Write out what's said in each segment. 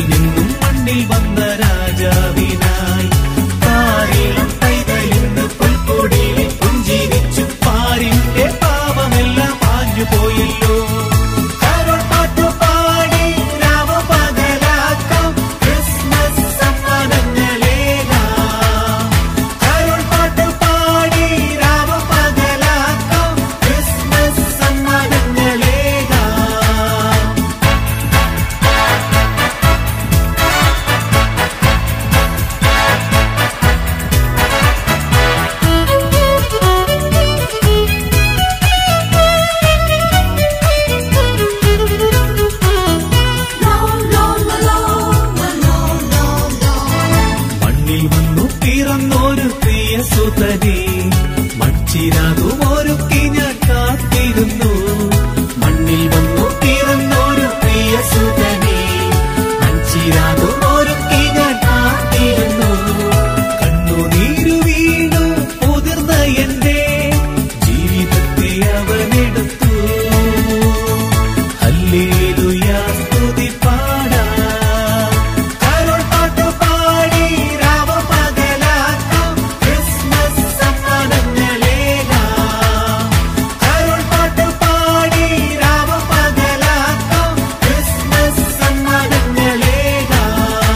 നിന്നും മണ്ണിൽ വന്ന രാജാവിനായി താരേളം കൈകളിന്ന് പുൽക്കൊടിയിൽ പുഞ്ചിരിച്ചു പാരിന്റെ പാപമെല്ലാം മാഞ്ഞു പോയല്ലോ കരോൾ പാട്ടുപാടി രാമപകലാക്കാം ക്രിസ്മസ് സമ്മാനങ്ങളേകാം കരോൾ പാട്ടുപാടി രാമപകലാക്കാം ക്രിസ്മസ് സമ്മാനങ്ങളേകാം മണ്ണിൽ വന്നു പിറന്നൊരു പ്രിയ സുതനെ മൺചിരാതും ഒരുക്കി ഞാൻ കാത്തിരുന്നു മണ്ണിൽ വന്നു പിറന്നൊരു പ്രിയ സുതനെ മൺചിരാതും ഒരുക്കി ഞാൻ കാത്തിരുന്നു കണ്ണുനീരു വീണു മുതിർന്ന എന്റെ ജീവിതത്തെ അവനെടുത്തു ഹല്ലേലൂയാ സ്തുതി പാടാം കരോൾ പാട്ടുപാടി രാമപകലാക്കാം ക്രിസ്മസ് സമ്മാനങ്ങളേകാം കരോൾ പാട്ടുപാടി രാമപകലാക്കാം ക്രിസ്മസ് സമ്മാനങ്ങളേകാം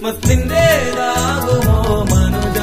ക്രിസ്മസ് നിന്റേതാകുമോ മനുജ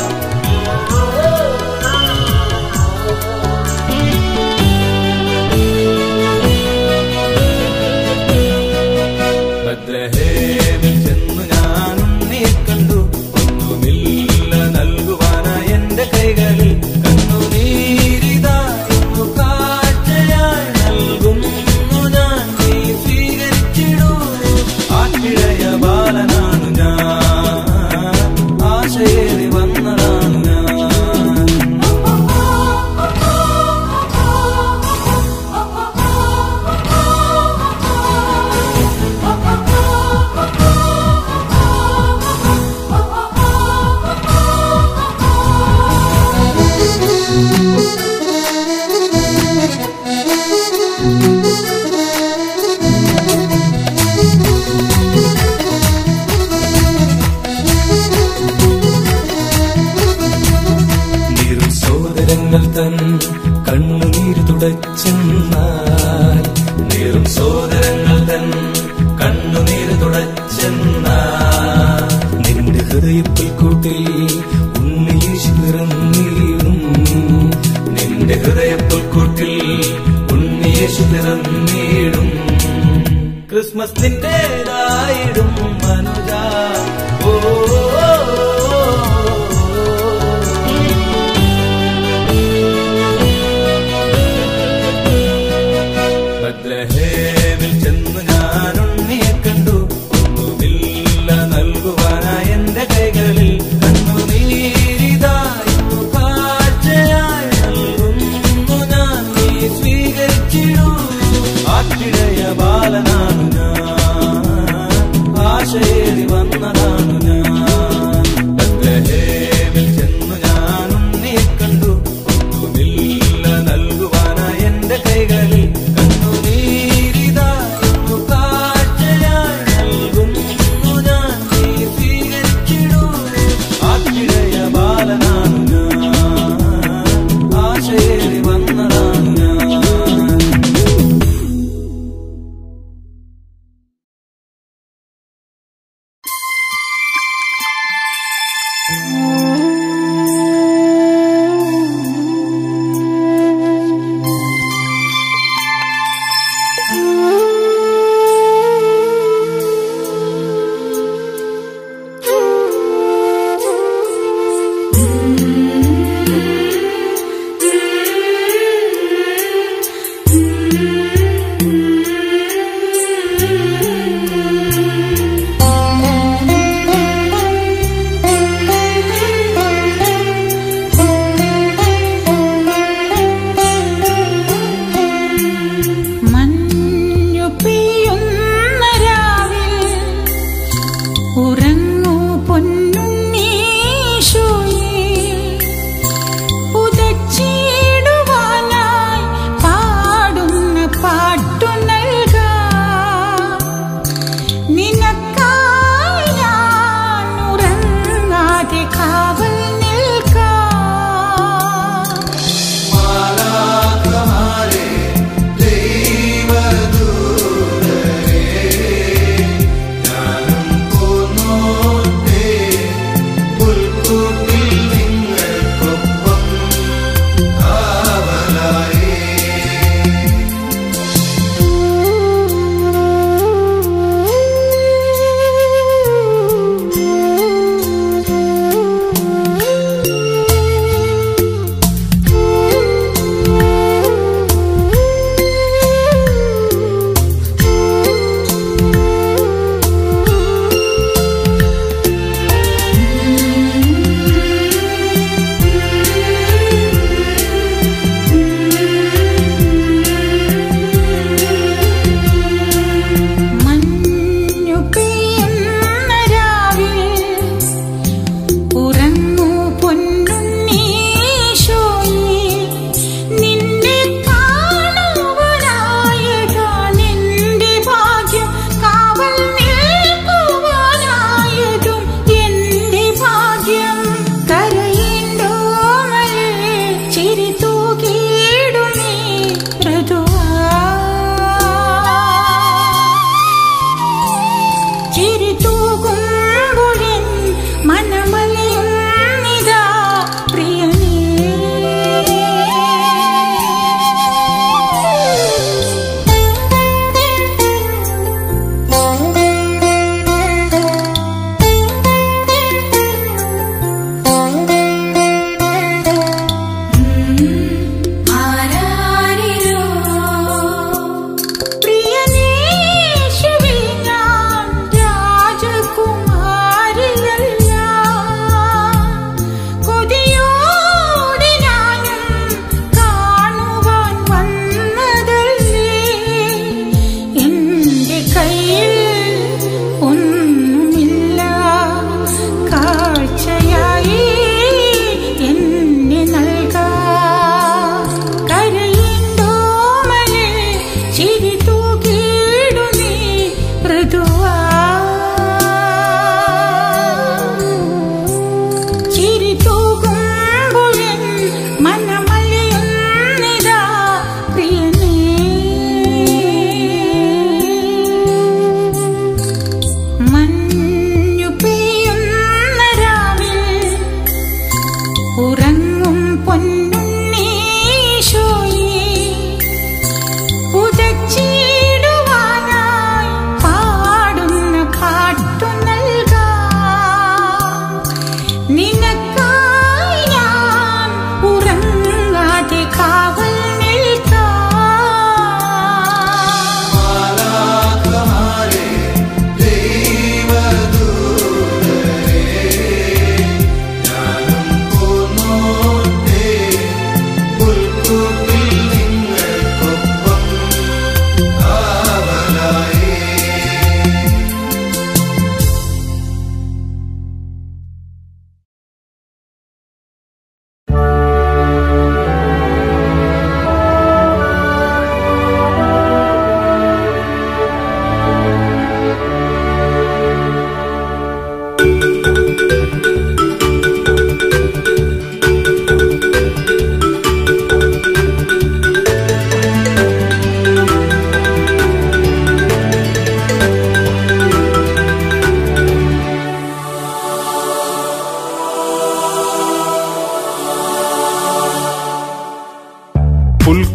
ബദ്രഹേമിൽ ചെന്നു ഞാനും നീ കണ്ടു ഒന്നുമില്ല നൽകുവാനായി എന്റെ കൈകളിൽ കണ്ണുനീരിതായിരുന്നു കാഴ്ചയായി നൽകുന്നു ഞാൻ നീ സ്വീകരിച്ചിടൂ ആട്ടിടയ ബാലനാണു ഞാൻ ആശയേറി വന്നതാണ് ഞാൻ നീരും സോദരങ്ങൾ തൻ കണ്ണുനീര് തുടച്ചെന്നാൽ നീരും സോദരങ്ങൾ തൻ കണ്ണുനീര് തുടച്ചെന്നാൽ നിന്റെ ഹൃദയത്തിൽ കൂട്ടിൽ ഉണ്ണിയേശു പിറന്നീടും നിന്റെ ഹൃദയത്തിൽ കൂട്ടിൽ ഉണ്ണിയേശു പിറന്നീടും ക്രിസ്മസ് നിന്റേതായിടും മനുജ ഓ ബദ്രഹേമിൽ ചെന്ന് ഞാൻ ഉണ്ണിയെ കണ്ടു ഒന്നുമില്ല നൽകുവാനായി എന്റെ കൈകളിൽ കണ്ണുനീരിതായിരുന്നു കാഴ്ചയായി നൽകുന്നു ഞാൻ നീ സ്വീകരിച്ചിടൂ ആട്ടിടയ ബാലനാണു ഞാൻ ആശയേറി വന്നതാണു ഞാൻ ബദ്രഹേമിൽ ചെന്നു ഞാൻ ഉണ്ണിയെ കണ്ടു ഒന്നുമില്ല നൽകുവാനായി എന്റെ കൈകളിൽ കണ്ണുനീരിതായിരുന്നു കാഴ്ചയായി നൽകുന്നു ഞാൻ നീ സ്വീകരിച്ചിടൂ ആട്ടിടയ ബാലനാണു ഞാൻ ആശയേറി വന്നതാണു ഞാൻ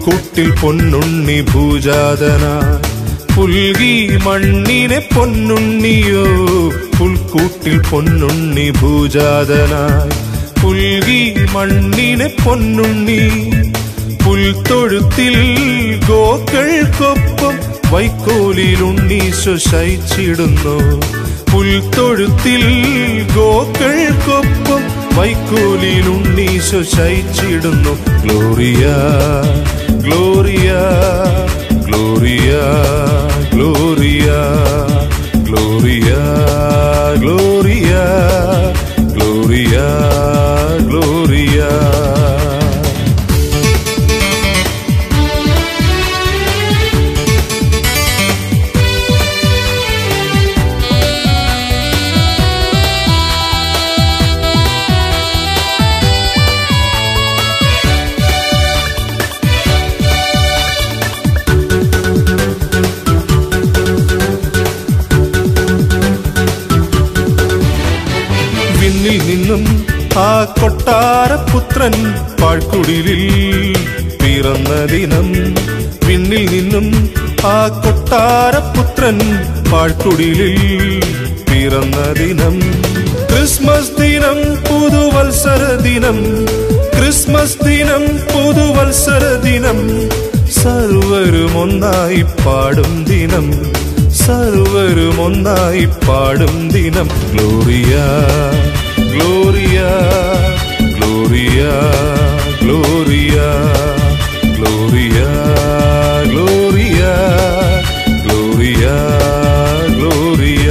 പുൽക്കൂട്ടിൽ പൊന്നുണ്ണി ഭൂജാതനായി പുൽകി മണ്ണിനെ പൊന്നുണ്ണിയോ പുൽക്കൂട്ടിൽ പൊന്നുണ്ണി ഭൂജാതനായി പുൽകി മണ്ണിനെ പൊന്നുണ്ണി പുൽത്തൊഴുത്തിൽ ഗോക്കൾക്കൊപ്പം വൈക്കോലിൽ ഉണ്ണീശോ ശയിച്ചിടുന്നു പുൽത്തൊഴുത്തിൽ ഗോക്കൾക്കൊപ്പം വൈക്കോലിൽ ഉണ്ണീശോ ശയിച്ചിടുന്നു gloria gloria gloria gloria gloria gloria gloria gloria വിണ്ണിൽ നിന്നും ആ കൊട്ടാരപുത്രൻ പാഴ്ക്കുടിലിൽ പിറന്ന ദിനം വിണ്ണിൽ നിന്നും ആ കൊട്ടാരപുത്രൻ പാഴ്ക്കുടിലിൽ പിറന്ന ദിനം ക്രിസ്മസ് ദിനം പുതുവത്സര ദിനം ക്രിസ്മസ് ദിനം പുതുവത്സര ദിനം സർവരും ഒന്നായി പാടും ദിനം സർവരും ഒന്നായി പാടും ദിനം gloria gloria gloria gloria gloria gloria gloria gloria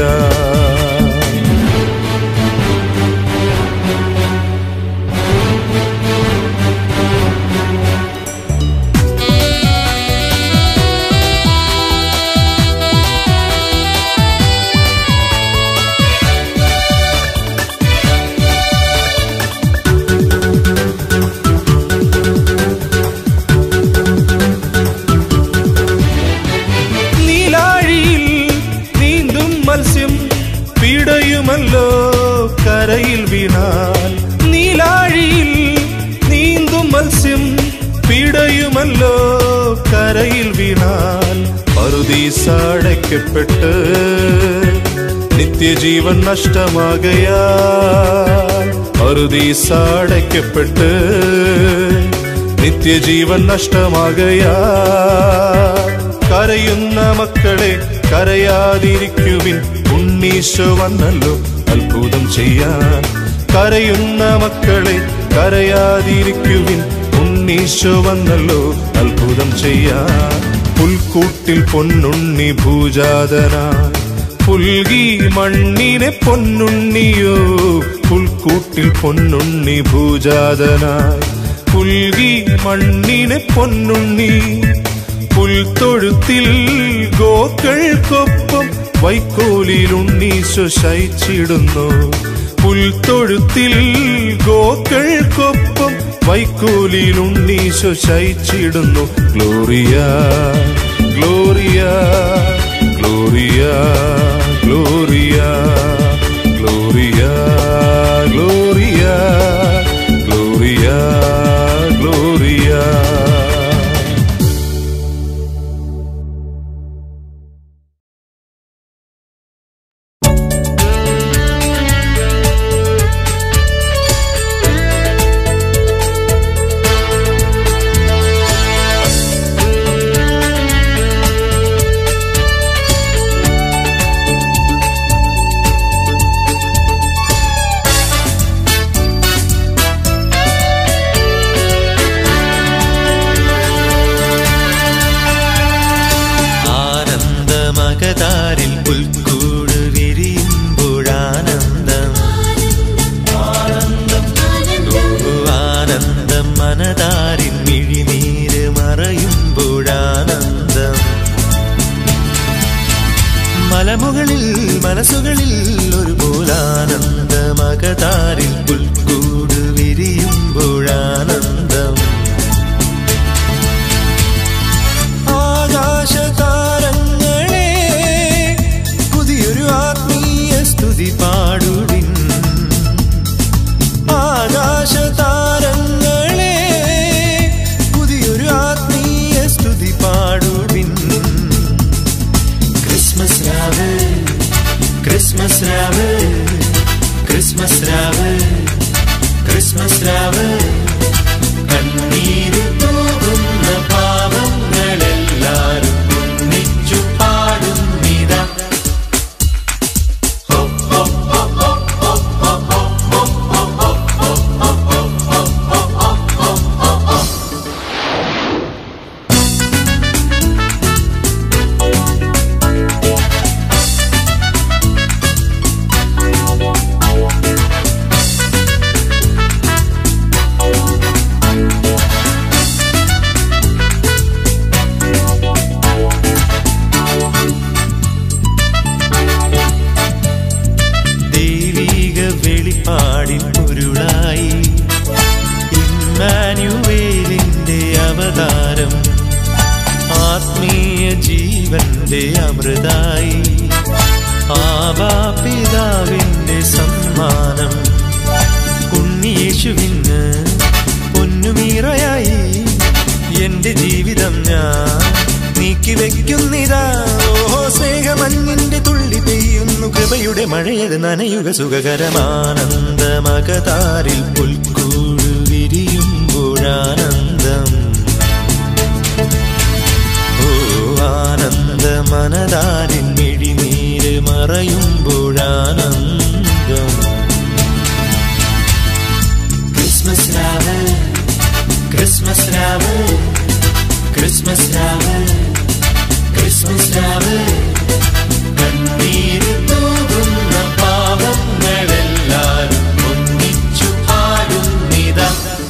നീലാഴിയിൽ നീന്തും മത്സ്യം പിടയുമല്ലോ കരയിൽ വീണാൽ നീലാഴിയിൽ നീന്തും മത്സ്യം പിടയുമല്ലോ കരയിൽ വീണാൽ പറുദീസടയ്ക്കപ്പെട്ട് നിത്യജീവൻ നഷ്ടമാകയാൽ പറുദീസടയ്ക്കപ്പെട്ട് നിത്യജീവൻ നഷ്ടമാകയാൽ കരയുന്ന മക്കളെ കരയാതിരിക്കുവിൻ ഉണ്ണീശോ വന്നല്ലോ അത്ഭുതം ചെയ്യാൻ കരയുന്ന മക്കളെ കരയാതിരിക്കുവിൻ ഉണ്ണീശോ വന്നല്ലോ അത്ഭുതം ചെയ്യാൻ പുൽക്കൂട്ടിൽ പൊന്നുണ്ണി ഭൂജാതനായി പുൽകി മണ്ണിനെ പൊന്നുണ്ണിയോ പുൽക്കൂട്ടിൽ പൊന്നുണ്ണി ഭൂജാതനായി പുൽകി മണ്ണിനെ പൊന്നുണ്ണി പുൽത്തൊഴുത്തിൽ ഗോക്കൾക്കൊപ്പം വൈക്കോലിൽ ഉണ്ണീശോ ശയിച്ചിടുന്നു പുൽത്തൊഴുത്തിൽ ഗോക്കൾക്കൊപ്പം വൈക്കോലിൽ ഉണ്ണീശോ ശയിച്ചിടുന്നു gloria gloria gloria gloria gloria gloria gloria gloria ആനന്ദമകതാരിൽ പുൽക്കൂട് വിരിയുമ്പോഴാനന്ദം ഓ ആനന്ദം മനതാരിൽ മിഴിനീര് മറയുമ്പോഴാനന്ദം മലമുകളിൽ മനസ്സുകളിൽ ഒരുപോലാനന്ദമകതാരിൽ പുൽക്കൂട് വിരിയുമ്പോഴാനന്ദം ആകാശതാരങ്ങളെ പുതിയൊരു ആത്മീയ സ്തുതി പാടുവിൻ ആകാശതാരങ്ങളെ പുതിയൊരു ആത്മീയ ക്രിസ്മസ് രാവ് ക്രിസ്മസ് രാവ് കണ്ണീര് തൂകുന്ന പാവങ്ങളെല്ലാരും ഒന്നിച്ചു പാടുന്നിതാ ദൈവിക വെളിപ്പാടിൻ പൊരുളായി ഇമ്മാനുവേലിന്റെ അവതാരം ആത്മീയ ജീവന്റെ അമൃതായി ആബാപിതാവിന്റെ സമ്മാനം ഉണ്ണിയേശുവിന് പൊന്നുമീറയായി എന്റെ ജീവിതം ഞാൻ നീക്കി വെക്കുന്നിതാ ഓഹോ സ്നേഹമഞ്ഞിന്റെ തുള്ളി പെയ്യുന്നു കൃപയുടെ മഴയത് നനയുക സുഖകരമാനന്ദമകതാരിൽ പുൽക്കൂട് വിരിയുമ്പോഴാനന്ദം ഓ ആനന്ദ മനതാരിൻ മിഴിനീര് മറയുമ്പോഴാനന്ദം ക്രിസ്മസ് രാവ് ക്രിസ്മസ് രാവ് ക്രിസ്മസ് രാവ് ക്രിസ്മസ് രാവ് കണ്ണീര് തൂകുന്ന പാവങ്ങളെല്ലാരും ഒന്നിച്ചു പാടുന്നിതാ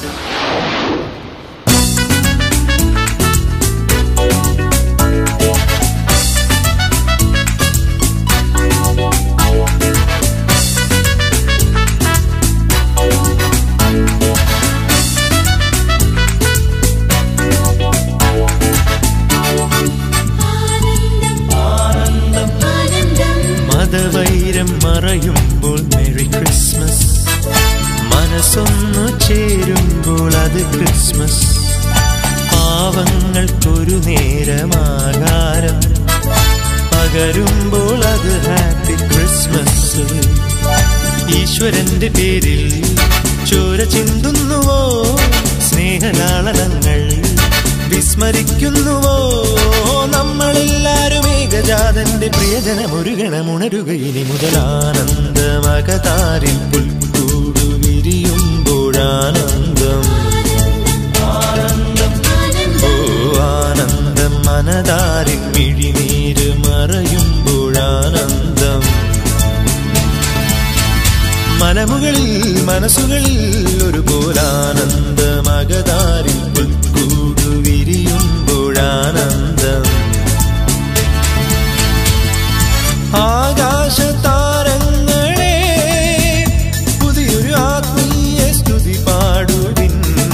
മതവൈരം മറയുമ്പോൾ മെറി ക്രിസ്മസ് മനസ്സൊന്നു ചേരുമ്പോൾ അത് ക്രിസ്മസ് പാവങ്ങൾക്കൊരു നേരമാകാരം പകരുമ്പോൾ അത് ഹാപ്പി ക്രിസ്മസ് ഈശ്വരന്റെ പേരിൽ ചോര ചിന്തുന്നുവോ സ്നേഹലാളനങ്ങൾ വിസ്മരിക്കുന്നുവോ നമ്മളെല്ലാരും ഏകജാതന്റെ പ്രിയജനമൊരുകണമുണരുക ഇനി മുതലാനന്ദമകതാരിൽ പുൽക്കൂടു വിരിയുമ്പോഴാനന്ദം ഓ ആനന്ദം മനതാരിൽ മിഴിനീര് മറയുമ്പോഴാനന്ദം മനമുകളിൽ മനസ്സുകളിൽ ഒരു പോലാനന്ദമകതാരിൽ പുൽക്കൂടു വിരിയുമ്പോഴാനന്ദം ആകാശ താരങ്ങളെ പുതിയൊരു ആത്മീയ സ്തുതി പാടുവിൻ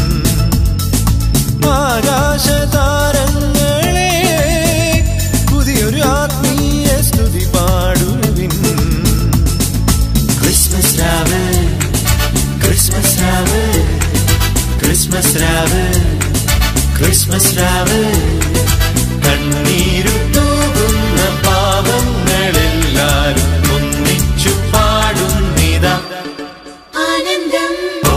ആകാശ താരങ്ങളെ പുതിയൊരു ആത്മീയ സ്തുതി പാടുവിൻ ക്രിസ്മസ് രാവ് ക്രിസ്മസ് രാവ് ക്രിസ്മസ് രാവ് ക്രിസ്മസ് രാവ് കണ്ണീരു തൂകുന്ന പാവങ്ങളെല്ലാരും ഒന്നിച്ചു പാടുന്നിതാ ആനന്ദം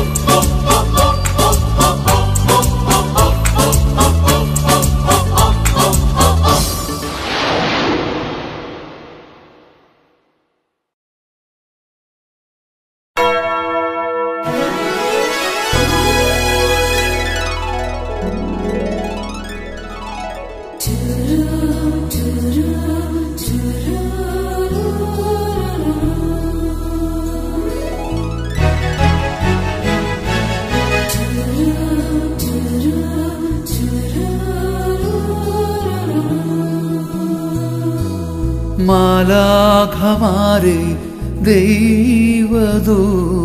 മാലാഖമാരെ ദൈവദൂതരെ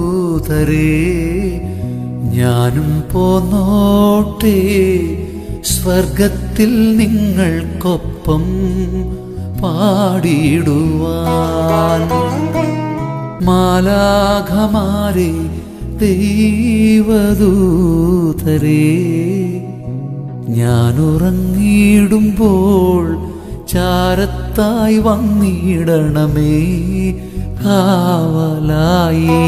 ഞാനും പോന്നോട്ടെ സ്വർഗത്തിൽ നിങ്ങൾക്കൊപ്പം പാടിയിടുവാൻ മാലാഖമാരെ ദൈവദൂതരെ ഞാൻ ഉറങ്ങിയിടുമ്പോൾ ചാരത്തായി വന്നിടണമേ കാവലായി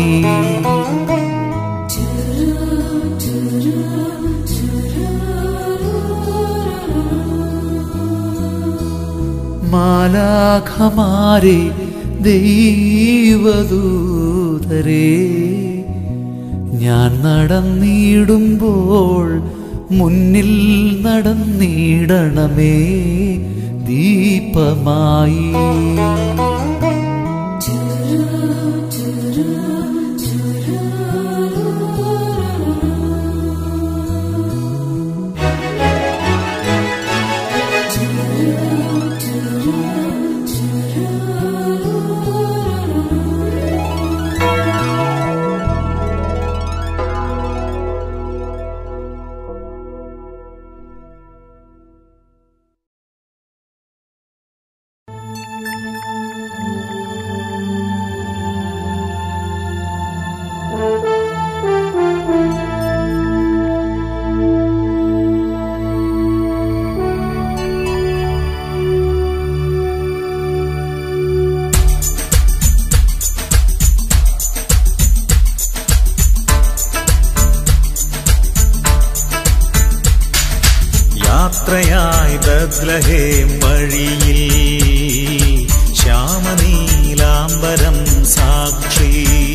മാലാഖമാരെ ദൈവദൂതരെ ഞാൻ നടന്നിടുമ്പോൾ മുന്നിൽ നടന്നിടണമേ ദീപമായി യാത്രയായി ബദ്ലഹേം വഴിയിൽ ശ്യാമനീലാംബരം സാക്ഷി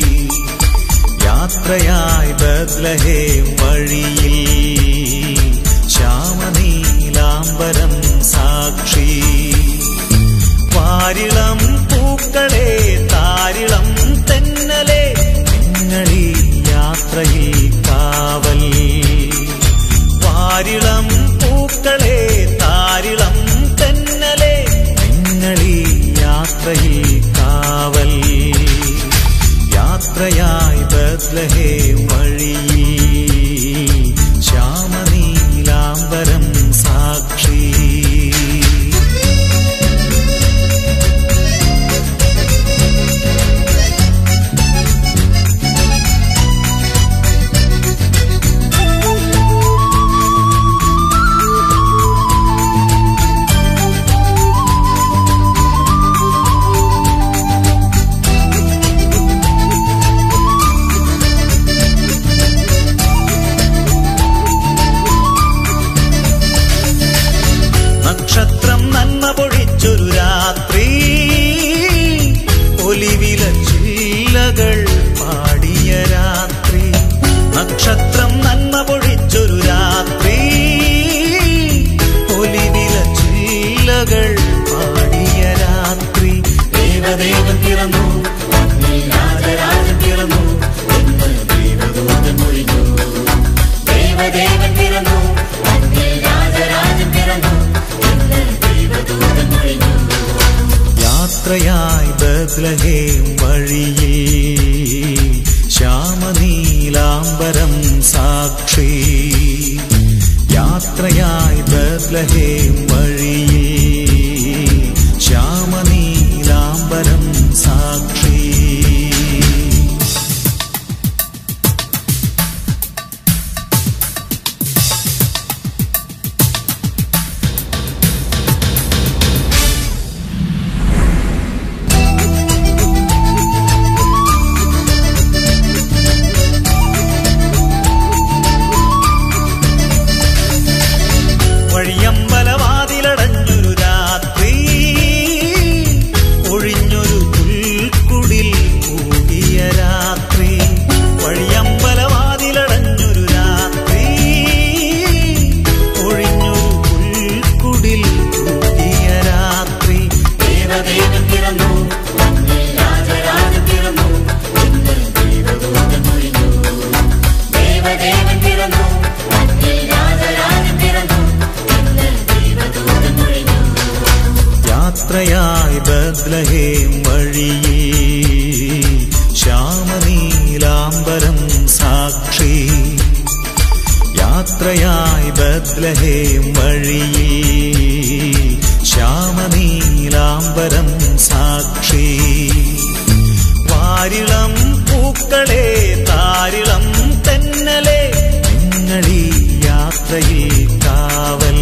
യാത്രയായി ബദ്ലഹേം വഴിയിൽ ശ്യാമനീലാംബരം സാക്ഷി വാരിളം പൂക്കളെ താരിളം തെന്നലെ നിങ്ങളീ യാത്രയിൽ കാവൽ വാരിളം പൂക്കളെ താരിളം തെന്നലെ നിങ്ങളീ യാത്രയിൽ കാവൽ യാത്രയായി ബദ്ലഹേ വഴിയിൽ ശ്യാമനീലാംബരം സാക്ഷി നക്ഷത്രം നന്മ പൊഴിച്ചൊരു രാത്രി ഒലിവില ചില്ലകൾ പാടിയ രാത്രി നക്ഷത്രം നന്മ പൊഴിച്ചൊരു രാത്രി ഒലിവില ചില്ലകൾ പാടിയ രാത്രി ദേവദേവൻ പിറന്നു മണ്ണിൽ രാജരാജൻ പിറന്നു എന്ന് ദൈവദൂതൻ മൊഴിഞ്ഞു ദേവദേവൻ പിറന്നു മണ്ണിൽ രാജരാജൻ പിറന്നു എന്ന് ദൈവദൂതൻ മൊഴിഞ്ഞു യാത്രയായി ബദ്ലഹേം വഴിയിൽ ശ്യാമനീലാംബരം സാക്ഷി യാത്രയായി ബദ്ലഹേം വഴിയിൽ ശ്യാമനീലാംബരം സാക്ഷി വഴിയമ്പലവാതിലടഞ്ഞൊരു രാത്രി ഒഴിഞ്ഞൊരു പുൽക്കുടിൽ കൂടിയ രാത്രി വഴിയമ്പലവാതിലടഞ്ഞൊരു രാത്രി ഒഴിഞ്ഞൊരു പുൽക്കുടിൽ കൂടിയ രാത്രി ദേവദേവൻ പിറന്നു മണ്ണിൽ രാജരാജൻ പിറന്നു എന്ന് ദൈവദൂതൻ മൊഴിഞ്ഞു ദേവദേവൻ പിറന്നു മണ്ണിൽ രാജരാജൻ പിറന്നു എന്ന് ദൈവദൂതൻ മൊഴിഞ്ഞു യാത്രയായി ബദ്ലഹേം വഴിയിൽ ശ്യാമനീലാംബരം സാക്ഷി യാത്രയായി ബദ്ലഹേം വഴിയിൽ ശ്യാമനീലാംബരം സാക്ഷി വാരിളം പൂക്കളെ താരിളം തെന്നലെ നിങ്ങളീ യാത്രയിൽ കാവൽ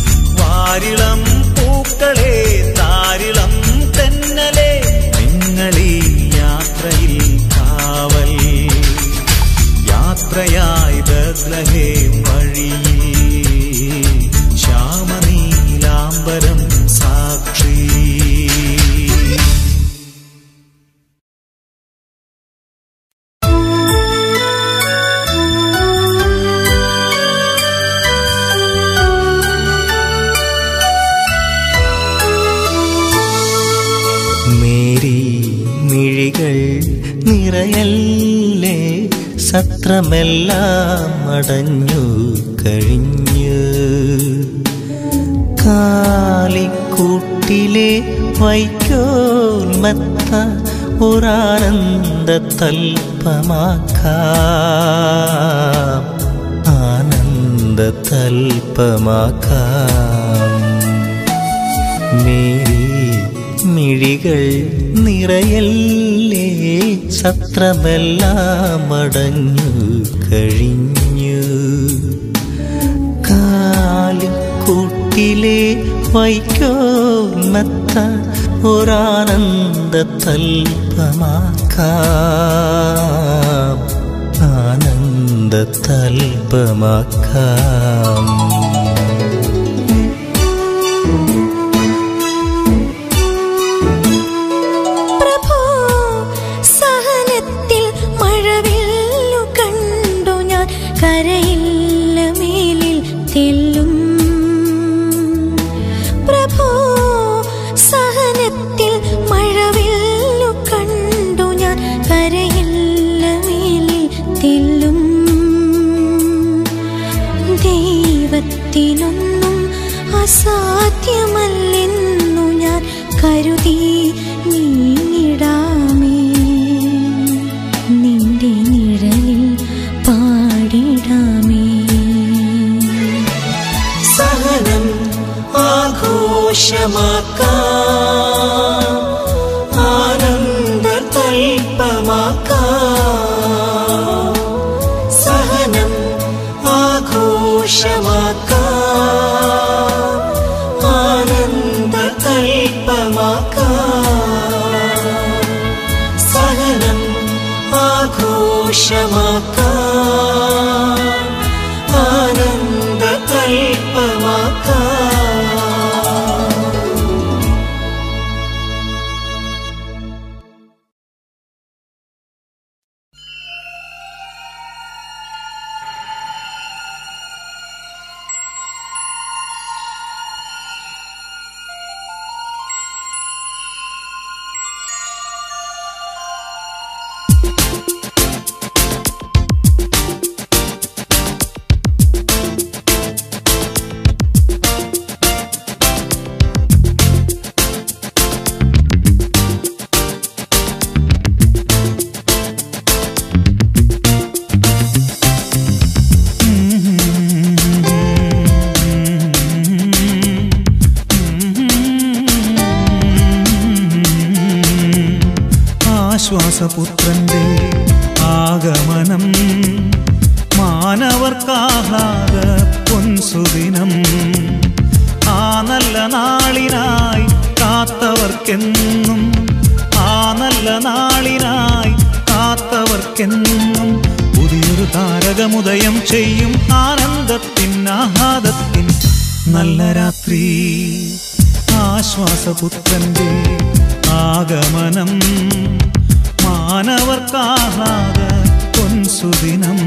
വാരിളം പൂക്കളെ താരിളം തെന്നലെ നിങ്ങൾ നിറയല്ലേ സത്രമെല്ലാം അടഞ്ഞു കഴിഞ്ഞു കാലിക്കൂട്ടിലെ വൈക്കോൽമത്ത ഒരാനന്ദ തൽപ്പമാക്കാം ആനന്ദ തൽപ്പമാക്കാം മേരി മിഴികൾ നിറയല്ലേ സത്രമെല്ലാം അടഞ്ഞു കഴിഞ്ഞു കാലിക്കൂട്ടിലെ വൈക്കോന്നത്ത ഒരാനന്ദ തൽപ്പമാക്കാം ആനന്ദ തൽപ്പമാക്കാം പ്രഭോ സഹനത്തിൽ മഴവില്ലു കണ്ടു ഞാൻ കരയില്ല മേലിൽ തെല്ലും പ്രഭോ സഹനത്തിൽ മഴവില്ലു കണ്ടു ഞാൻ കരയില്ല മേലിൽ തെല്ലും ദൈവത്തിനൊന്നും അസാധ്യമല്ലെന്നു ഞാൻ കരുതി നീങ്ങിടാമേ നിന്റെ നിഴലിൽ പാടിടാമേ സഹനം ആഘോഷമാക്കാം ആനന്ദ തൽപ്പമാക്കാം സഹനം ആഘോഷമാക്കാം ആനന്ദ തൽപ്പമാക്കാം സഹനം ആഘോഷമാക്കാം ആനന്ദ കൽപ്പമാക്കാം ആശ്വാസപുത്രന്റെ ആഗമനം മാനവർക്കാഹ്ലാദ പൊൻസുദിനം ആ നല്ല നാളിനായി കാത്തവർക്കെന്നും ആ നല്ല നാളിനായി കാത്തവർക്കെന്നും പുതിയൊരു താരകമുദയം ചെയ്യും ആനന്ദത്തിൻ ആഹ്ലാദത്തിൻ നല്ല രാത്രി ആശ്വാസപുത്രന്റെ ആഗമനം മാനവർക്കാഹ്ലാദ പൊൻസുദിനം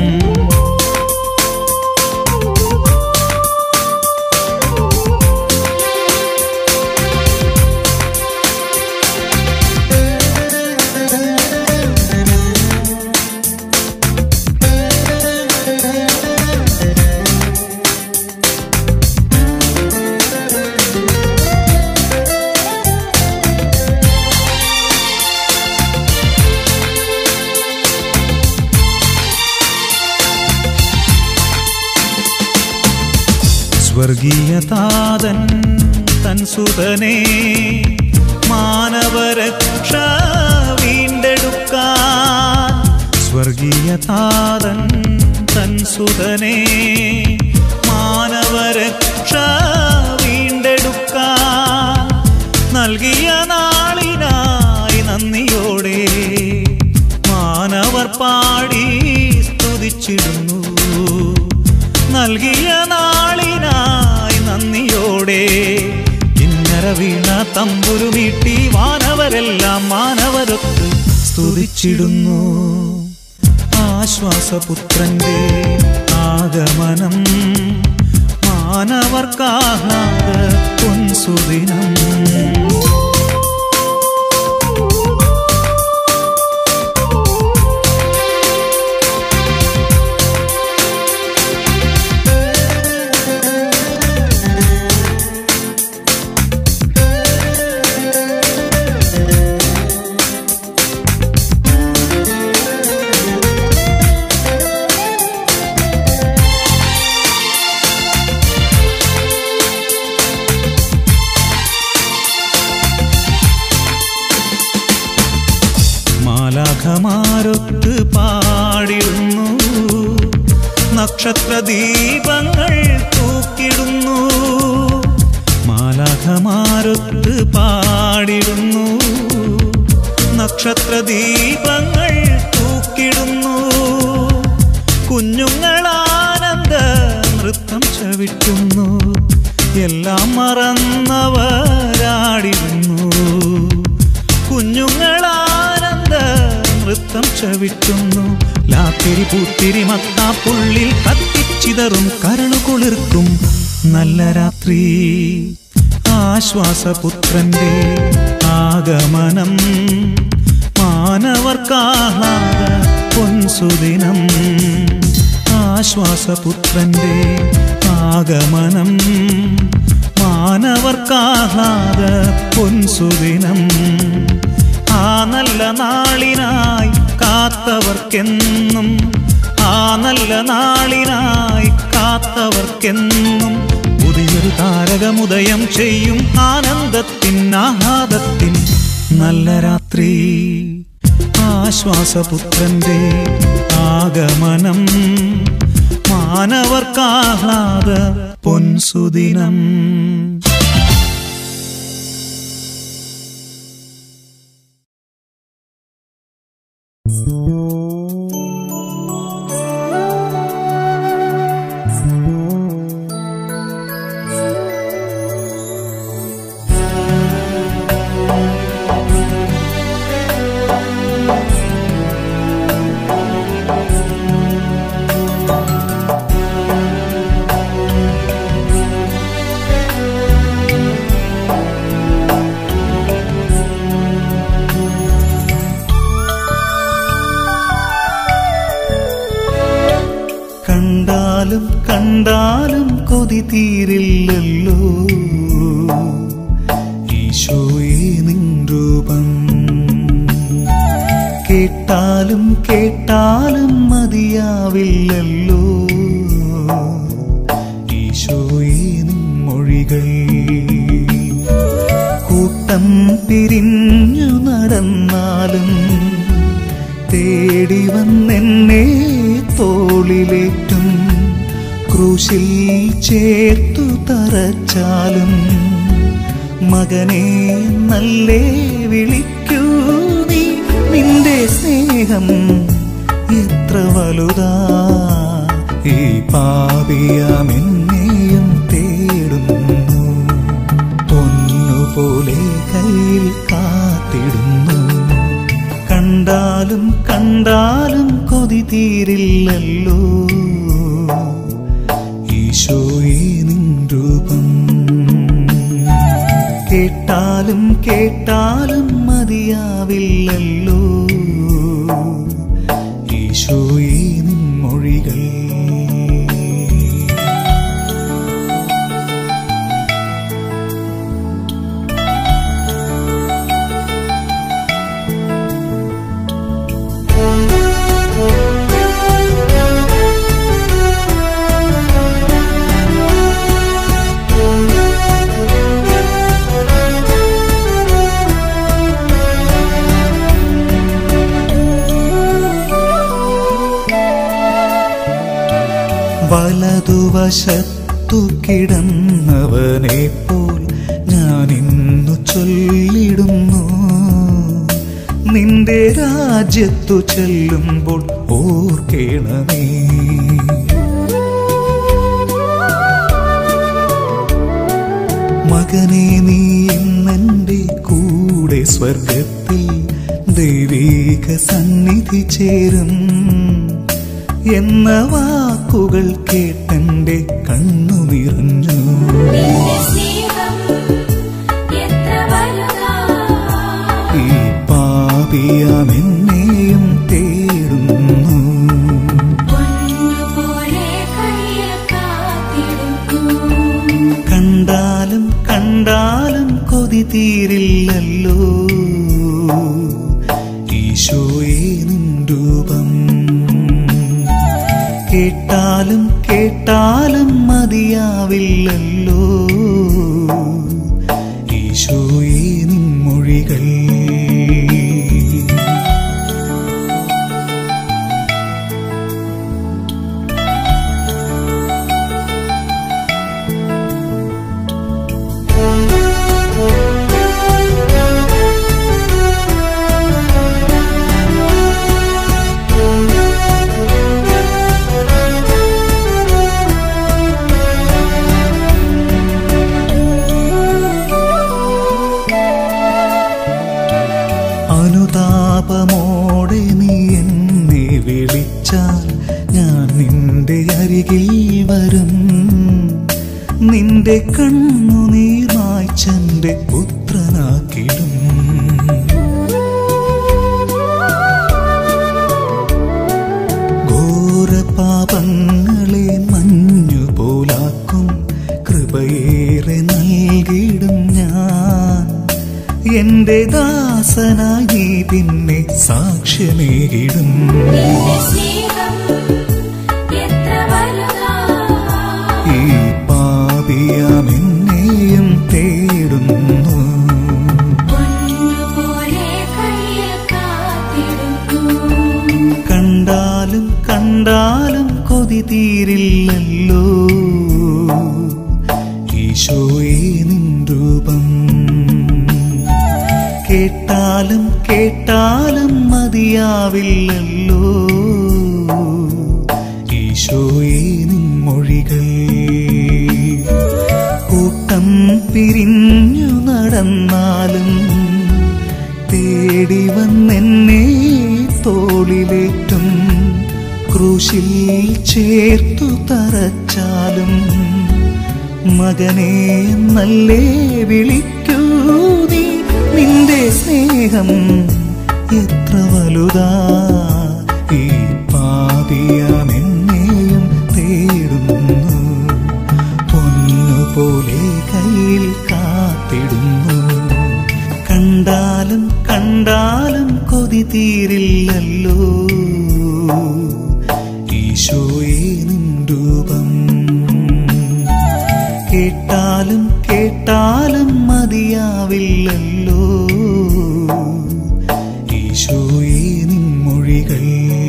സ്വർഗീയതാതൻ തൻ സുതനെ മാനവരക്ഷ വീണ്ടെടുക്കാൻ സ്വർഗീയതാതൻ തൻ സുതനെ മാനവരക്ഷ വീണ്ടെടുക്കാൻ നൽകിയ നാളിനായി നന്ദിയോടെ മാനവർ പാടി സ്തുതിച്ചിടുന്നു നൽകിയ നാളിനായി നന്ദിയോടെ ഇന്നര വീണ തമ്പുരു മീട്ടി വാനവരെല്ലാം മാനവരൊത്ത് സ്തുതിച്ചിടുന്നു ആശ്വാസപുത്രന്റെ ആഗമനം മാനവർക്കാഹ്ലാദ പൊൻസുദിനം മാലാഖമാരൊത്ത് പാടിടുന്നു നക്ഷത്ര ദീപങ്ങൾ തൂക്കിടുന്നു മാലാഖമാരൊത്ത് പാടിടുന്നു നക്ഷത്ര ദീപങ്ങൾ തൂക്കിടുന്നു കുഞ്ഞുങ്ങളാനന്ദ നൃത്തം ചവിട്ടുന്നു എല്ലാം മറന്നവരാടിടുന്നു കുഞ്ഞുങ്ങളാനന്ദ നൃത്തം ചവിട്ടുന്നു ലാത്തിരി പൂത്തിരി മത്താപ്പുള്ളിൽ കത്തിച്ചിതറും കരളു കുളിർക്കും നല്ല രാത്രി ആശ്വാസപുത്രന്റെ ആഗമനം മാനവർക്കാഹ്ലാദ പൊൻസുദിനം ആശ്വാസപുത്രന്റെ ആഗമനം മാനവർക്കാഹ്ലാദ പൊൻസുദിനം ആ നല്ല നാളിനായി കാത്തവർക്കെന്നും ആ നല്ല നാളിനായി കാത്തവർക്കെന്നും പുതിയൊരു താരകമുദയം ചെയ്യും ആനന്ദത്തിൻ ആഹ്ലാദത്തിൻ നല്ല രാത്രി ആശ്വാസപുത്രന്റെ ആഗമനം മാനവർക്കാഹ്ലാദ പൊൻസുദിനം കണ്ടാലും കണ്ടാലും കൊതി തീരില്ലല്ലോ ഈശോയെ നിൻ രൂപം കേട്ടാലും കേട്ടാലും മതിയാവില്ലല്ലോ ഈശോയെ നിൻ മൊഴികൾ കൂട്ടം പിരിഞ്ഞു നടന്നാലും തേടി വന്നെന്നെ തോളിലേറ്റും ക്രൂശിൽ ചേർത്തു തറച്ചാലും മകനെ നല്ലേ വിളിക്കൂ നീ നിന്റെ സ്നേഹം എത്ര വലുതാ ഈ പാപിയാമെന്നെയും തേടുന്നു പൊന്നുപോലെ കയ്യിൽ കാത്തിടുന്നു കണ്ടാലും കണ്ടാലും കൊതി തീരില്ലല്ലോ ഈശോയെ നിൻ രൂപം കേട്ടാലും കേട്ടാലും മതിയാവില്ലല്ലോ ഈശോയെ നിൻ മൊഴികൾ വലതുവശത്തു കിടന്നവനെ പോൽ ഞാൻ ഇന്നു ചൊല്ലിടുന്നു നിന്റെ രാജ്യത്തു ചെല്ലുമ്പോൾ ഓർക്കേണമേ മകനെ നീ ഇന്നെന്റെ കൂടെ സ്വർഗത്തിൽ ദൈവീക സന്നിധി ചേരും എന്ന വാക്കുകൾ കേട്ടെന്റെ കണ്ണു നിറഞ്ഞു നിന്റെ സ്നേഹം എത്ര വലുതാ ഈ പാപിയാമെന്നെയും തേടുന്നു പൊന്നുപോലെ കയ്യിൽ കാത്തിടുന്നു കണ്ടാലും കണ്ടാലും കൊതി തീരില്ലല്ലോ ഈശോയെ നിൻ രൂപം കേട്ടാലും കേട്ടാലും മതിയാവില്ലല്ലോ ഈശോയെ നിൻ മൊഴികൾ എന്റെ കണ്ണുനീർ മായ്ച്ചെന്റെ പുത്രനാക്കിടും ഘോരപാപങ്ങളെ മഞ്ഞുപോലാക്കും കൃപയേറെ നൽകിടും ഞാൻ എന്റെ ദാസനായി നീ പിന്നെ സാക്ഷ്യമേകിടും നിന്റെ സ്നേഹം എത്ര വലുതാ ഈ പാപിയാമെന്നെയും തേടുന്നു പൊന്നുപോലെ കയ്യിൽ കാത്തിടുന്നു കണ്ടാലും കണ്ടാലും കൊതി തീരില്ലല്ലോ ഈശോയെ നിൻ രൂപം കേട്ടാലും കേട്ടാലും മതിയാവില്ലല്ലോ ഈശോയെ നിൻ മൊഴികൾ കൂട്ടം പിരിഞ്ഞു നടന്നാലും തേടി വന്നെന്നെ തോളിലേറ്റും ക്രൂശിൽ ചേർത്തു തറച്ചാലും മകനെ നല്ലേ വിളിക്കൂ നീ നിന്റെ സ്നേഹം എത്ര വലുതാ ഈ പാപിയാമെന്നെയും തേടുന്നു പൊന്നുപോലെ കയ്യിൽ കാത്തിടുന്നു കണ്ടാലും കണ്ടാലും കൊതി തീരില്ലല്ലോ ഈശോയെ നിൻ രൂപം കേട്ടാലും കേട്ടാലും മതിയാവില്ലല്ലോ ഈശോയെ നിൻ മൊഴികൾ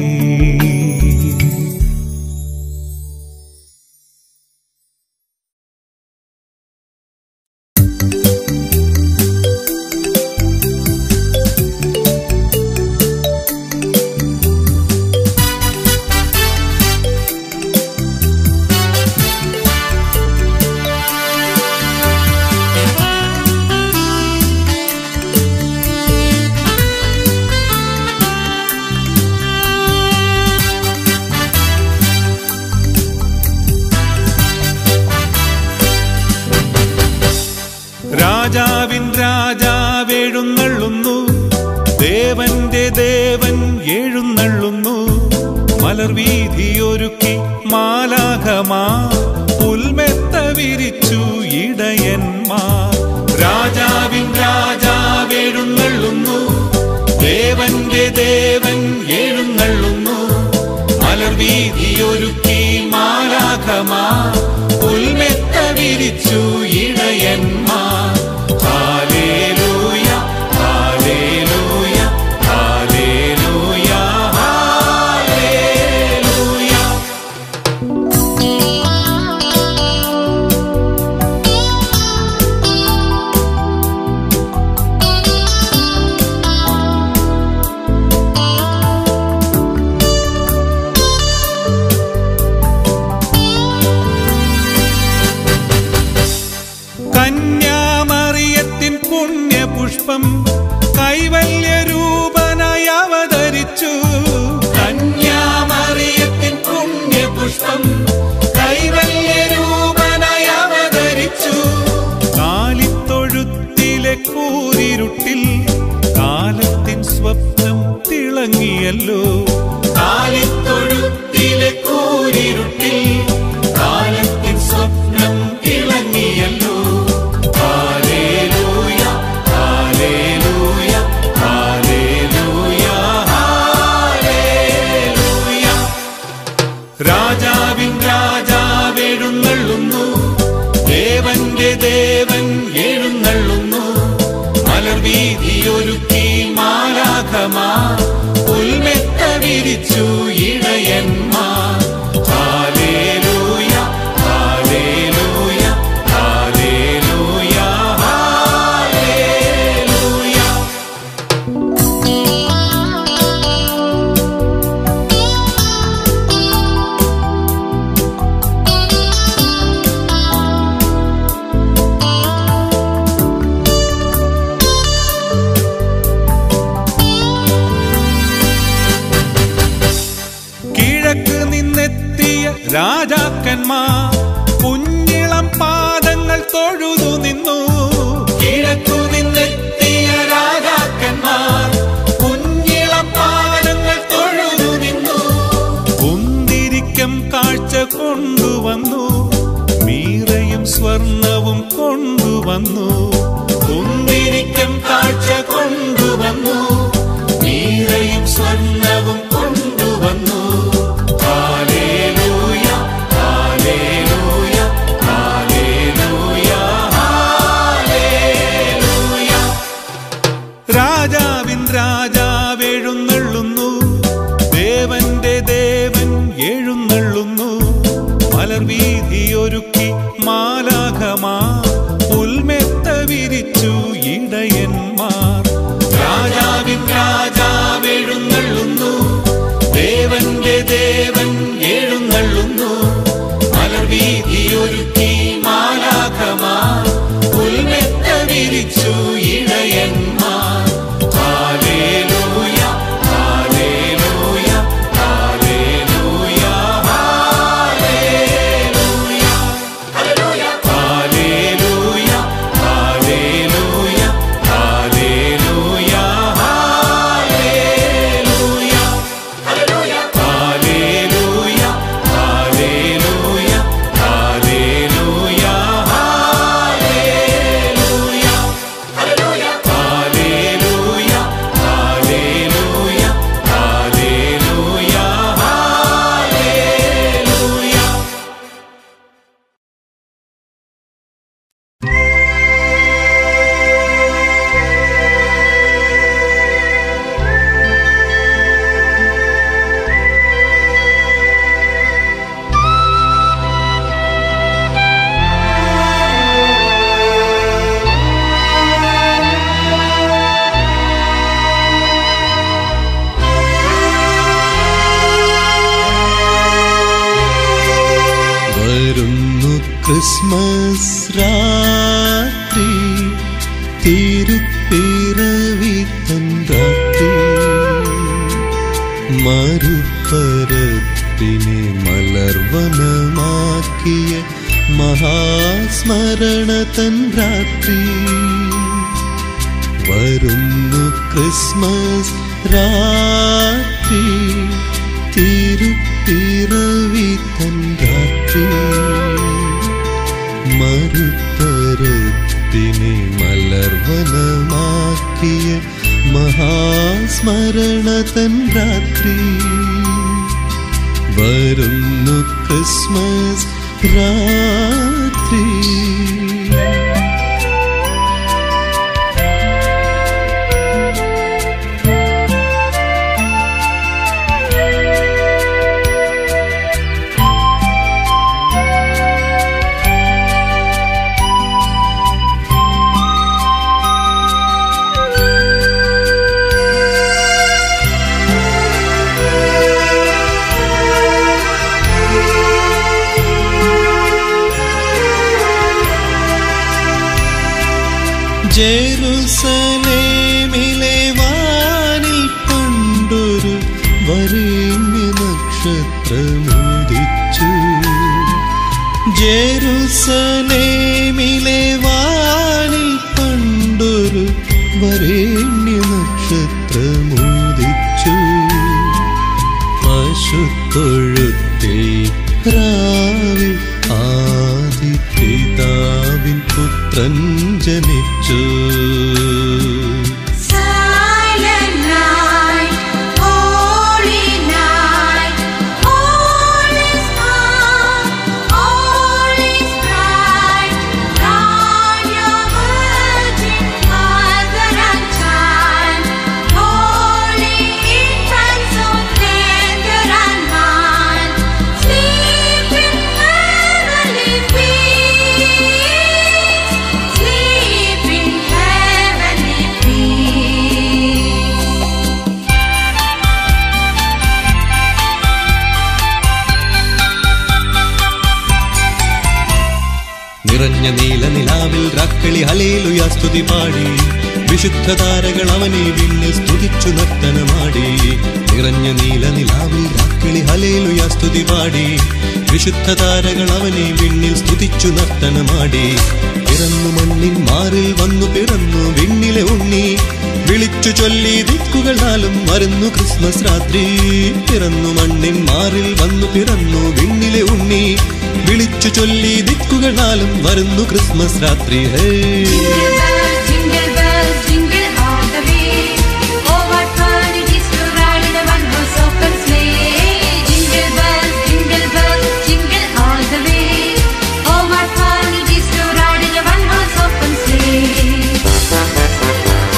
രാജാവിൻ രാജാവെഴുന്നള്ളുന്നു ദേവന്റെ ദേവൻ എഴുന്നള്ളുന്നു മലർവീതിയൊരുക്കി മാലാഖമാ പുൽമെത്ത വിരിച്ചു ഇടയന്മാർ രാജാവിൻ രാജാവെഴുന്നള്ളുന്നു ദേവന്റെ ദേവൻ എഴുന്നള്ളുന്നു മലർവീതിയൊരുക്കി മാലാഖമാ പുൽമെത്ത വിരിച്ചു ഇടയന്മാർ ഹാലേലൂയ ഹാലേലൂയ ഹാലേലൂയ ഹാലേലൂയ കന്യാമറിയത്തിൻ പുണ്യപുഷ്പം കൈവല്യരൂപനായി അവതരിച്ചു കന്യാമറിയത്തിൻ പുണ്യപുഷ്പം കൈവല്യരൂപനായി അവതരിച്ചു കാലിത്തൊഴുത്തിലെ കൂരിരുട്ടിൽ കാലത്തിൻ സ്വപ്നം തിളങ്ങിയല്ലോ കാലിത്തൊഴുത്തിലെ കൂരിരുട്ടിൽ കാലത്തിൻ സ്വപ്നം തിളങ്ങിയല്ലോ ഹാലേലൂയ ഹാലേലൂയ ഹാലേലൂയ ഹാലേലൂയ രാജാവിൻ രാജാവെഴുന്നള്ളുന്നു ദേവന്റെ ദേവൻ എഴുന്നള്ളുന്നു മലർവീതിയൊരുക്കി മാലാഖമാ പുൽമെത്ത വിരിച്ചു ഇടയന്മാർ ഹാലേലൂയ ഹാലേലൂയ ഹാലേലൂയ ഹാലേലൂയ കിഴക്ക് നിന്നെത്തിയ രാജാക്കന്മാർ കുഞ്ഞിളം പാദങ്ങൾ കൊണ്ടുവന്നു മീറയും സ്വർണവും കൊണ്ടുവന്നു കുന്തിരിക്കം കാഴ്ച കൊണ്ടുവന്നു മീറയും സ്വർണവും കൊണ്ടുവന്നു ഹാലേലൂയ ഹാലേലൂയ ഹാലേലൂയ ഹാലേലൂയ രാജാവിൻ രാജാവെഴുന്നള്ളുന്നു ദേവന്റെ ദേവൻ എഴുന്നള്ളുന്നു മലർവീതിയൊരുക്കി മാലാഖമാ ഉൽമെത്ത വിരിച്ചു ഇടയന്മാർ രാജാവിൻ രാജാവെഴുന്നള്ളുന്നു ദേവന്റെ ദേവൻ എഴുന്നള്ളുന്നു മലർവീതിയൊരുക്കി മാലാഖമാ ഉൽമെത്ത വിരിച്ചു ഇടയന്മാർ hallelujah hallelujah hallelujah hallelujah hallelujah hallelujah hallelujah hallelujah hallelujah hallelujah hallelujah hallelujah hallelujah hallelujah hallelujah hallelujah hallelujah hallelujah വരുന്നു ക്രിസ്മസ് രാത്രി തിരുപ്പിറവി തൻ രാത്രി മരുപ്പരപ്പിനെ മലർവനമാക്കിയ മഹാസ്മരണ തൻ രാത്രി വരുന്നു ക്രിസ്മസ് രാത്രി തിരുപ്പിറവി തൻ രാത്രി മറുത്തരത്തിനെ മലർവനമാക്കിയ മഹാസ്മരണ തൻ രാത്രി വരുന്നു ക്രിസ്മസ് രാത്രി ജെറുസലേമിലെ വാനിൽ പണ്ടൊരു വരേണ്യ നക്ഷത്രമുദിച്ചു ജെറുസലേമിലെ വാനിൽ പണ്ടൊരു വരേണ്യ നക്ഷത്രമുദിച്ചു പശുത്തൊഴുത്തിൽ രാവിൽ ആദി പിതാവിൻ പുത്രൻ ജനിച്ചു Silent night, holy night, all is calm, all is bright. Round your virgin mother and child, holy infant, so tender and mild, sleep in heavenly peace, sleep in heavenly peace. നിറഞ്ഞ നീല നിലാവിൽ രാക്കളി ഹലേലുയ സ്തുതി പാടി വിശുദ്ധ താരകൾ അവനെ വിണ്ണിൽ സ്തുതിച്ചു നർത്തനമാടി നിറഞ്ഞ നീല നിലാവിൽ രാക്കളി ഹലേലുയ സ്തുതി പാടി വിശുദ്ധ താരകൾ അവനെ വിണ്ണിൽ സ്തുതിച്ചു നർത്തനമാടി പിറന്നു മണ്ണിൻ മാറിൽ വന്നു പിറന്നു വിണ്ണിലെ ഉണ്ണി വിളിച്ചു ചൊല്ലി ദിക്കുകൾ നാലും വരുന്നു ക്രിസ്മസ് രാത്രി പിറന്നു മണ്ണിൻ മാറിൽ വന്നു പിറന്നു വിണ്ണിലെ ഉണ്ണി വിളിച്ചു ചൊല്ലി ദിക്കുകൾ നാലും വരുന്നു ക്രിസ്മസ് രാത്രി ഹേ Jingle bells, jingle bells, jingle all the way. Oh, what fun it is to ride in a one-horse open sleigh. Jingle bells, jingle bells, jingle all the way. Oh, what fun it is to ride in a one-horse open sleigh.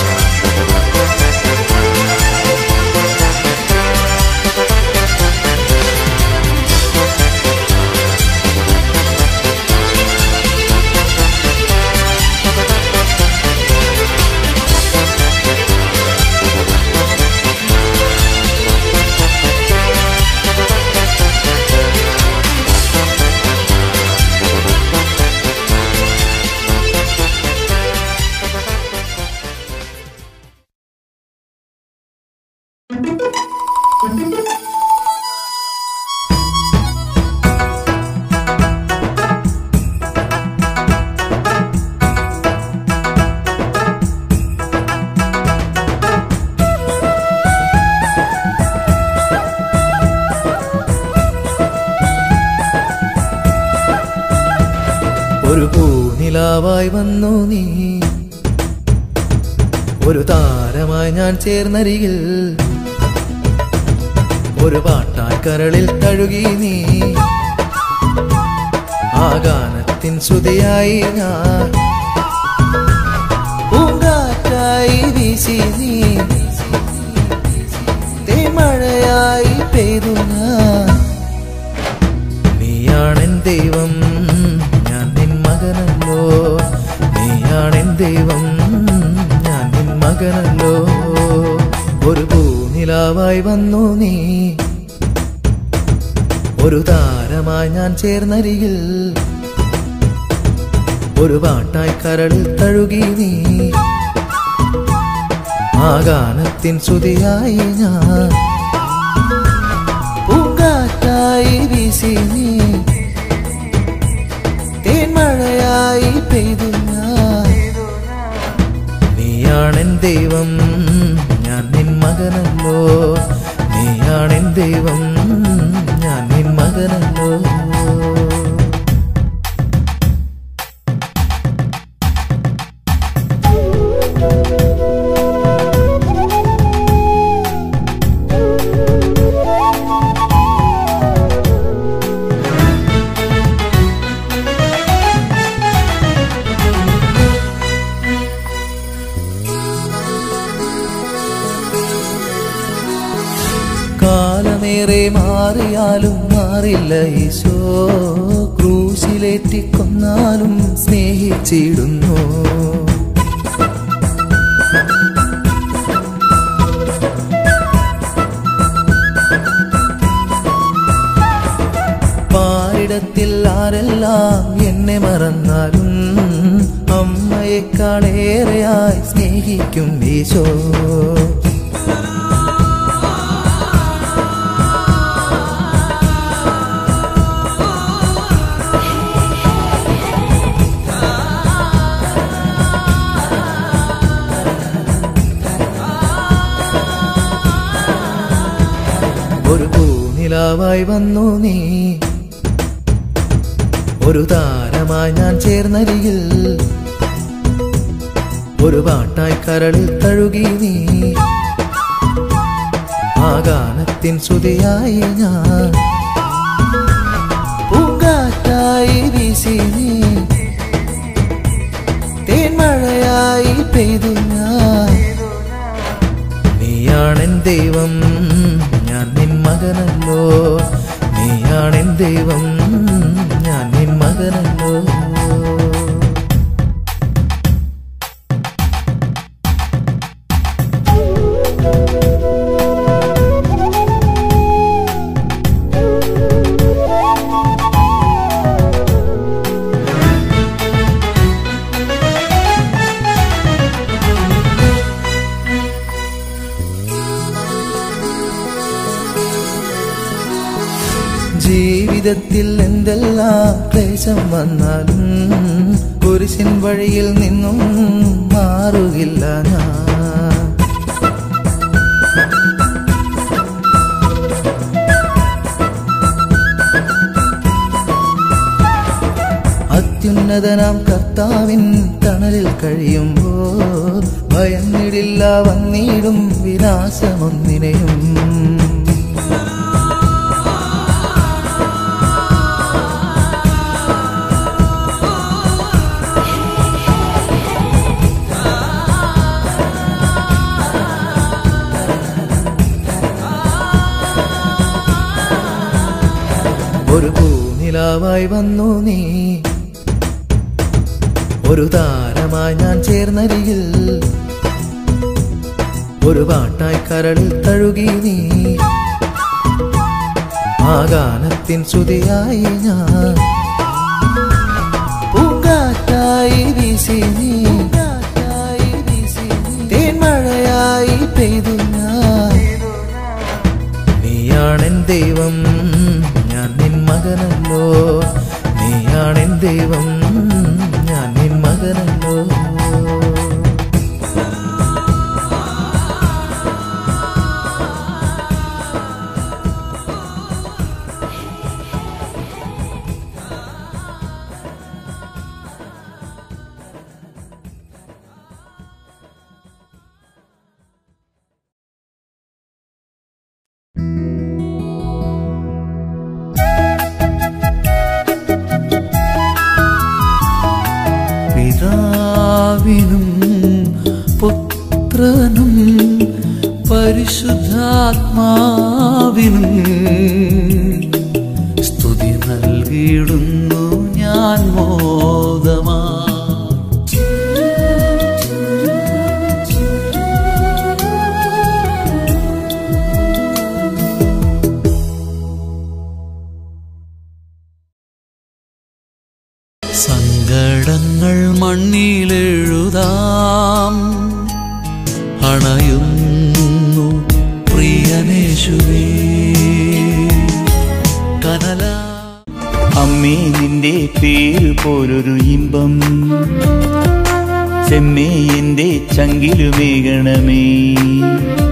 ഒരു പൂനിലാവായി വന്നു നീ ഒരു താരമായി ഞാൻ ചേർന്നരികിൽ ഒരു പാട്ടായി കരളിൽ തഴുകി നീ ആ ഗാനത്തിൻ ശ്രുതിയായി ഞാൻ പൂങ്കാറ്റായി വീശി നീ തേമഴയായി പെയ്തു ഞാൻ നീയാണെൻ ദൈവം ഞാൻ നിൻ മകനല്ലോ നീയാണെൻ ദൈവം ഞാൻ നിൻ മകനല്ലോ ഒരു പൂനിലാവായി വന്നു നീ ഒരു താരമായി ഞാൻ ചേർന്നരികിൽ ഒരു പാട്ടായി കരളിൽ തഴുകി നീ ആ ഗാനത്തിൻ ശ്രുതിയായി ഞാൻ പൂങ്കാറ്റായി വീശി നീ തേന്മഴയായി പെയ്തു ഞാൻ നീയാണെൻ ദൈവം ഞാൻ നിൻ മകനല്ലോ നീയാണെൻ ദൈവം ഞാൻ നിൻ മകനല്ലോ കാലമേറെ മാറിയാലും മാറില്ല ഈശോ ക്രൂശിലേറ്റിക്കൊന്നാലും സ്നേഹിച്ചിടുന്നു പാരിടത്തിൽ ആരെല്ലാം എന്നെ മറന്നാലും അമ്മയെക്കാളേറെയായി സ്നേഹിക്കും ഈശോ ഒരു പൂനിലാവായി വന്നു നീ ഒരു താരമായി ഞാൻ ചേർന്നരികിൽ ഒരു പാട്ടായി കരളിൽ തഴുകി നീ ആ ഗാനത്തിൻ ശ്രുതിയായി ഞാൻ പൂങ്കാറ്റായി വീശി നീ തേന്മഴയായി പെയ്തു ഞാൻ നീയാണെൻ ദൈവം ഞാൻ നിൻ മകനല്ലോ നീയാണെൻ ദൈവം ഞാൻ നിൻ മകനല്ലോ ജീവിതത്തിൽ എന്തെല്ലാം ക്ലേശം വന്നാലും കുരിശിൻ വഴിയിൽ നിന്നും മാറുകില്ല ഞാൻ അത്യുന്നതനാം കർത്താവിൻ തണലിൽ കഴിയുമ്പോൾ ഭയന്നിടില്ല വന്നിടും വിനാശമൊന്നിനെയും ഒരു പൂനിലാവായി വന്നു നീ ഒരു താരമായി ഞാൻ ചേർന്നരികിൽ ഒരു പാട്ടായി കരളിൽ തഴുകി നീ ആ ഗാനത്തിൻ ശ്രുതിയായി ഞാൻ പൂങ്കാറ്റായി വീശി നീ തേൻമഴയായി പെയ്തു ഞാൻ നീയാണെൻ ദൈവം ഞാൻ നിൻ മകനല്ലോ നീയാണെൻ ദൈവം ഞാൻ നിൻ മകനല്ലോ പിതാവിനും പുത്രനും പരിശുദ്ധാത്മാവിനും സ്തുതി നൽകിയിടുന്നു ഞാൻ മോദമാ സങ്കടങ്ങൾ മണ്ണിലെഴുതാം അണയുന്നു പ്രിയനേശുവേ കനല അമ്മേ നിന്റെ പേര് പോലൊരു ഇമ്പം ചെമ്മേ എന്റെ ചങ്കിലുമേകണമേ